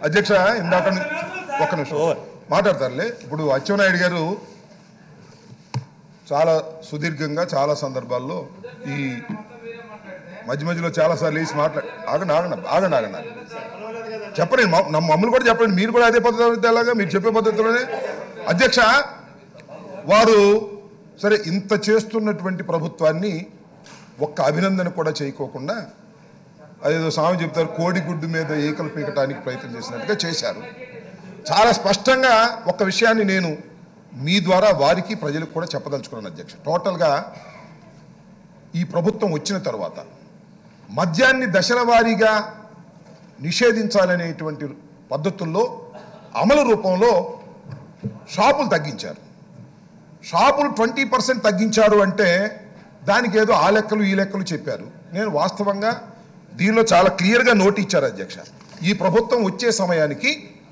అధ్యక్ష ఇందాక ను- ఒక్క నిమిషం మాట్లాడతారులే ఇప్పుడు అచ్చెన్నాయుడు గారు చాలా సుదీర్ఘంగా చాలా సందర్భాల్లో ఈ మధ్య మధ్యలో చాలా సార్లు వేసి మాట్లాడి ఆగండి ఆగండి ఆగండి ఆగండి ఆగండి. చెప్పండి మా- నా మమ్మల్ని కూడా చెప్పండి మీరు కూడా అదే పద్ధతి ఎలాగా మీరు చెప్పే పద్ధతిలోనే అధ్యక్ష వారు సరే ఇంత చేస్తున్నటువంటి ప్రభుత్వాన్ని ఒక్క అభినందన కూడా చేయకోకుండా అదేదో స్వామి చెప్తారు కోడిగుడ్డు మీద ఏకలు పీకటానికి ప్రయత్నం చేసినట్టుగా చేశారు చాలా స్పష్టంగా ఒక విషయాన్ని నేను మీ ద్వారా వారికి ప్రజలకు కూడా చెప్పదలుచుకున్నాను అధ్యక్ష టోటల్గా ఈ ప్రభుత్వం వచ్చిన తర్వాత మద్యాన్ని దశల వారీగా నిషేధించాలనేటువంటి పద్ధతుల్లో అమలు రూపంలో షాపులు తగ్గించారు షాపులు ట్వంటీ పర్సెంట్ తగ్గించారు అంటే దానికి ఏదో ఆ లెక్కలు ఈ లెక్కలు చెప్పారు నేను వాస్తవంగా దీనిలో చాలా క్లియర్గా నోట్ ఇచ్చారు అధ్యక్ష ఈ ప్రభుత్వం వచ్చే సమయానికి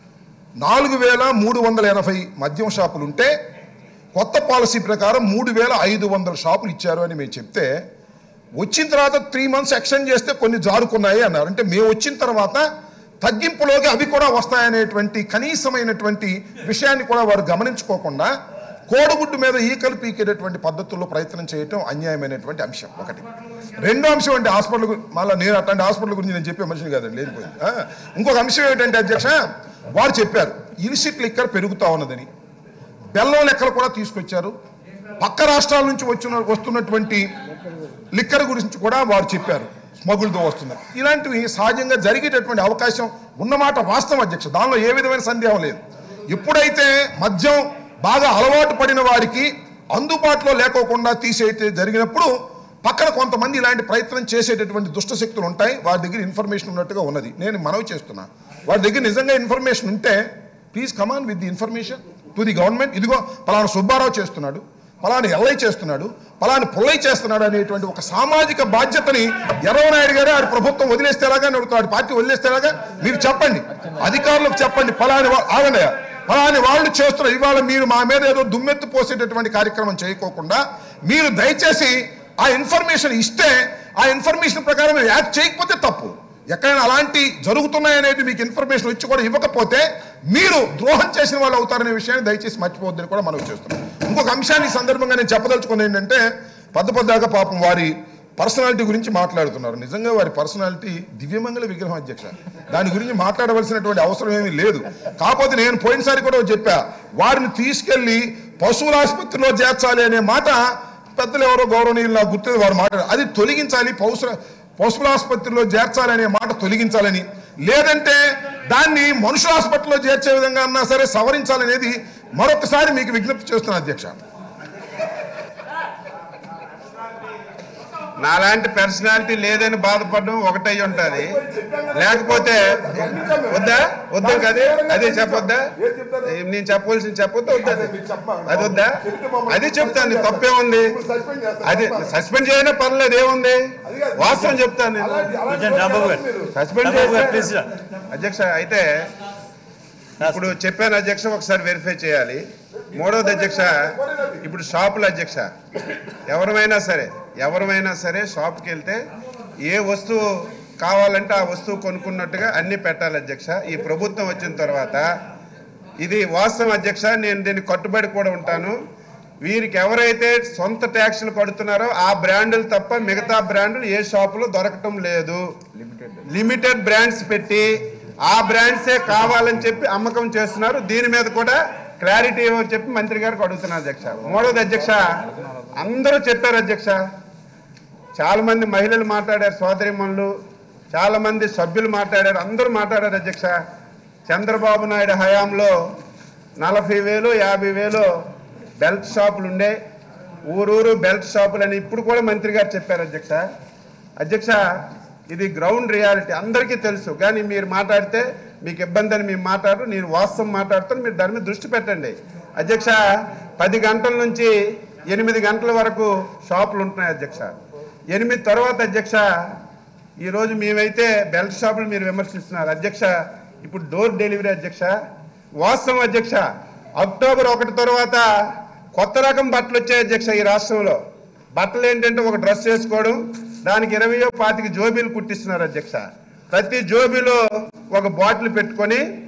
నాలుగు వేల మూడు వందల ఎనభై మద్యం షాపులు ఉంటే కొత్త పాలసీ ప్రకారం మూడు వేల ఐదు వందల షాపులు ఇచ్చారు అని మేము చెప్తే వచ్చిన తర్వాత త్రీ మంత్స్ ఎక్స్టెండ్ చేస్తే కొన్ని జారుకున్నాయి అన్నారు అంటే మేము వచ్చిన తర్వాత తగ్గింపులోకి అవి కూడా వస్తాయనేటువంటి కనీసమైనటువంటి విషయాన్ని కూడా వారు గమనించుకోకుండా కోడిగుడ్డు మీద ఈకలు పీకేటటువంటి పద్ధతుల్లో ప్రయత్నం చేయటం అన్యాయమైనటువంటి అంశం ఒకటి రెండో అంశం అంటే హాస్పిటల్ గు- మళ్ళీ నేను అట్లాంటి హాస్పిటల్ గురించి నేను చెప్పే మనిషిని కాదండి లేనిపోయింది ఆ, ఇంకొక అంశం ఏంటంటే అధ్యక్ష వారు చెప్పారు ఇలిసిట్ లిక్కర్ పెరుగుతా ఉన్నదని బెల్లం లెక్కలు కూడా తీసుకొచ్చారు పక్క రాష్ట్రాల నుంచి వచ్చిన వస్తున్నటువంటి లిక్కర్ గురించి కూడా వారు చెప్పారు స్మగుల్తో వస్తున్నారు ఇలాంటివి సహజంగా జరిగేటటువంటి అవకాశం ఉన్నమాట వాస్తవం అధ్యక్ష దానిలో ఏ విధమైన సందేహం లేదు ఎప్పుడైతే మద్యం బాగా అలవాటు పడిన వారికి అందుబాటులో లేకోకుండా తీసేయతే జరిగినప్పుడు పక్కన కొంతమంది ఇలాంటి ప్రయత్నం చేసేటటువంటి దుష్ట శక్తులు ఉంటాయి వారి దగ్గర ఇన్ఫర్మేషన్ ఉన్నట్టుగా ఉన్నది నేను మనవి చేస్తున్నా వారి దగ్గర నిజంగా ఇన్ఫర్మేషన్ ఉంటే please come on with the information to the government ఇదిగో పలానా సుబ్బారావు చేస్తున్నాడు పలానా ఎల్ఐ చేస్తున్నాడు పలాని పుల్లై చేస్తున్నాడు అనేటువంటి ఒక సామాజిక బాధ్యతని ఎర్రవనాయుడు గారు ఆడి ప్రభుత్వం వదిలేస్తే ఎలాగా అని అడుగుతాడు పార్టీ వదిలేస్తే ఎలాగా మీరు చెప్పండి అధికారులకు చెప్పండి పలాని వా- ఆగండి పలాని వాళ్ళు చేస్తున్నారు ఇవాళ మీరు మా మీద ఏదో దుమ్మెత్తు పోసేటటువంటి కార్యక్రమం చేయకోకుండా మీరు దయచేసి ఆ ఇన్ఫర్మేషన్ ఇస్తే ఆ ఇన్ఫర్మేషన్ ప్రకారం మీరు యాక్ట్ చేయకపోతే తప్పు ఎక్కడైనా అలాంటి జరుగుతున్నాయనేది మీకు ఇన్ఫర్మేషన్ వచ్చి కూడా ఇవ్వకపోతే మీరు ద్రోహం చేసిన వాళ్ళు అవుతారనే విషయాన్ని దయచేసి మర్చిపోవద్దని కూడా మనం చేస్తున్నాం ఇంకొక అంశాన్ని ఈ సందర్భంగా నేను చెప్పదలుచుకున్నది ఏంటంటే పెద్ద పెద్దగా పాపం వారి పర్సనాలిటీ గురించి మాట్లాడుతున్నారు నిజంగా వారి పర్సనాలిటీ దివ్యమంగళ విగ్రహం అధ్యక్ష దాని గురించి మాట్లాడవలసినటువంటి అవసరం ఏమీ లేదు కాకపోతే నేను పోయినసారి కూడా చెప్పా వారిని తీసుకెళ్లి పశువుల ఆసుపత్రిలో చేర్చాలి అనే మాట పెద్దలు ఎవరో గౌరవనీయులు నాకు గుర్తు వారు మాట్లాడారు అది తొలగించాలి పౌసుల పశువుల ఆసుపత్రిలో చేర్చాలనే మాట తొలగించాలని లేదంటే దాన్ని మనుషుల హాస్పిటల్లో చేర్చే విధంగా అన్నా సరే సవరించాలనేది మరొకసారి మీకు విజ్ఞప్తి చేస్తున్నా అధ్యక్ష నాలాంటి పర్సనాలిటీ లేదని బాధపడడం ఒకటై ఉంటది లేకపోతే వద్దా వద్దా కదే అదే చెప్పొద్దా ఏం నేను చెప్పవలసింది చెప్పొద్దా వద్దా అది? అది వద్దా అది చెప్తాను తప్పే ఉంది అది సస్పెండ్ చేయడం పర్లేదు ఏముంది వాస్తవం చెప్తాను నేను కొంచెం రాంబాబు గారు సస్పెండ్ రాంబాబు గారు చేస్తే ప్లీజ్ అధ్యక్ష అయితే ఇప్పుడు చెప్పాను అధ్యక్ష ఒకసారి వెరిఫై చేయాలి మూడవది అధ్యక్ష ఇప్పుడు షాపుల అధ్యక్ష ఎవరమైనా సరే ఎవరమైనా సరే షాప్కి వెళ్తే ఏ వస్తువు కావాలంటే ఆ వస్తువు కొనుక్కున్నట్టుగా అన్ని పెట్టాలి అధ్యక్ష ఈ ప్రభుత్వం వచ్చిన తర్వాత ఇది వాస్తవం అధ్యక్ష నేను దీనికి కట్టుబడి కూడా ఉంటాను వీరికి ఎవరైతే సొంత ట్యాక్సులు కడుతున్నారో ఆ బ్రాండులు తప్ప మిగతా బ్రాండులు ఏ షాపులో దొరకటం లేదు లిమిటెడ్ బ్రాండ్స్ పెట్టి ఆ బ్రాండ్సే కావాలని చెప్పి అమ్మకం చేస్తున్నారు దీని మీద కూడా క్లారిటీ ఇవ్వని చెప్పి మంత్రి గారికి అడుగుతున్నారు అధ్యక్ష మూడవది అధ్యక్ష అందరూ చెప్పారు అధ్యక్ష చాలా మంది మహిళలు మాట్లాడారు సోదరిమణులు చాలా మంది సభ్యులు మాట్లాడారు అందరూ మాట్లాడారు అధ్యక్ష చంద్రబాబు నాయుడు హయాంలో నలభై వేలు యాభై వేలు బెల్ట్ షాపులు ఉండే ఊరూరు బెల్ట్ షాపులు అని ఇప్పుడు కూడా మంత్రి గారు చెప్పారు అధ్యక్ష అధ్యక్ష ఇది గ్రౌండ్ రియాలిటీ అందరికీ తెలుసు కానీ మీరు మాట్లాడితే మీకు ఇబ్బంది అని మేము మాట్లాడరు నేను వాస్తవం మాట్లాడుతాను మీరు దాని మీద దృష్టి పెట్టండి అధ్యక్ష పది గంటల నుంచి ఎనిమిది గంటల వరకు షాపులు ఉంటున్నాయి అధ్యక్ష ఎనిమిది తర్వాత అధ్యక్ష ఈరోజు మేమైతే బెల్ట్ షాపులు మీరు విమర్శిస్తున్నారు అధ్యక్ష ఇప్పుడు డోర్ డెలివరీ అధ్యక్ష వాస్తవం అధ్యక్ష అక్టోబర్ ఒకటి తర్వాత కొత్త రకం బట్టలు వచ్చాయి అధ్యక్ష ఈ రాష్ట్రంలో బట్టలు ఏంటంటే ఒక డ్రెస్ వేసుకోవడం దానికి ఇరవయో పాతికి జోబీలు కుట్టిస్తున్నారు అధ్యక్ష ప్రతి జోబీలో ఒక బాటిల్ పెట్టుకొని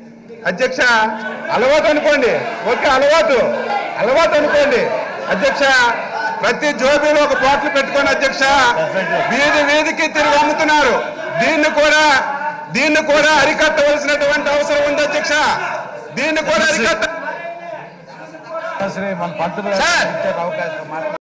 అధ్యక్ష అలవాటు అనుకోండి ఓకే అలవాటు అలవాటు అనుకోండి అధ్యక్ష ప్రతి జోబీలో ఒక బాటిల్ పెట్టుకొని అధ్యక్ష వీధి వీధికి తిరిగి అమ్ముతున్నారు దీన్ని కూడా దీన్ని కూడా అరికట్టవలసినటువంటి అవసరం ఉంది అధ్యక్ష దీన్ని కూడా అరికట్ట శ్రీ మన పంతులు గారు సార్. ఇచ్చే అవకాశం మాట్లాడారు